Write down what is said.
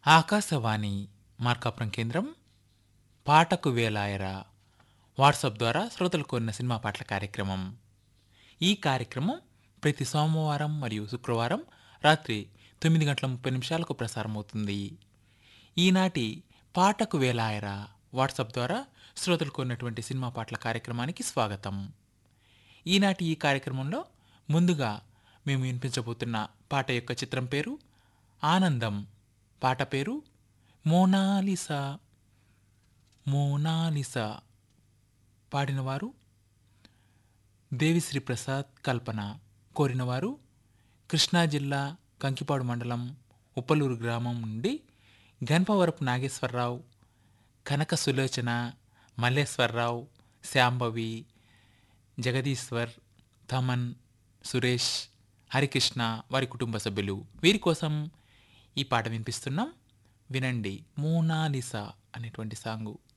ఆకాశవాణి మార్కాపురం కేంద్రం పాటకు వేలాయరా వాట్సాప్ ద్వారా శ్రోతలు కోరిన సినిమా పాటల కార్యక్రమం ఈ కార్యక్రమం ప్రతి సోమవారం మరియు శుక్రవారం రాత్రి తొమ్మిది గంటల ముప్పై నిమిషాలకు ప్రసారమవుతుంది ఈనాటి పాటకు వేలాయరా వాట్సాప్ ద్వారా శ్రోతలు కోరినటువంటి సినిమా పాటల కార్యక్రమానికి స్వాగతం ఈనాటి ఈ కార్యక్రమంలో ముందుగా మేము వినిపించబోతున్న పాట యొక్క చిత్రం పేరు ఆనందం పాట పేరు మోనాలిసా మోనాలిసా పాడినవారు దేవిశ్రీ ప్రసాద్ కల్పన కోరినవారు కృష్ణా జిల్లా కంకిపాడు మండలం ఉప్పలూరు గ్రామం నుండి గణపవరపు నాగేశ్వరరావు కనక సులోచన మల్లేశ్వరరావు శాంభవి జగదీశ్వర్ తమన్ సురేష్ హరికృష్ణ వారి కుటుంబ సభ్యులు వీరి కోసం ఈ పాట వినిపిస్తున్నాం వినండి మోనాలిసా అనేటువంటి సాంగు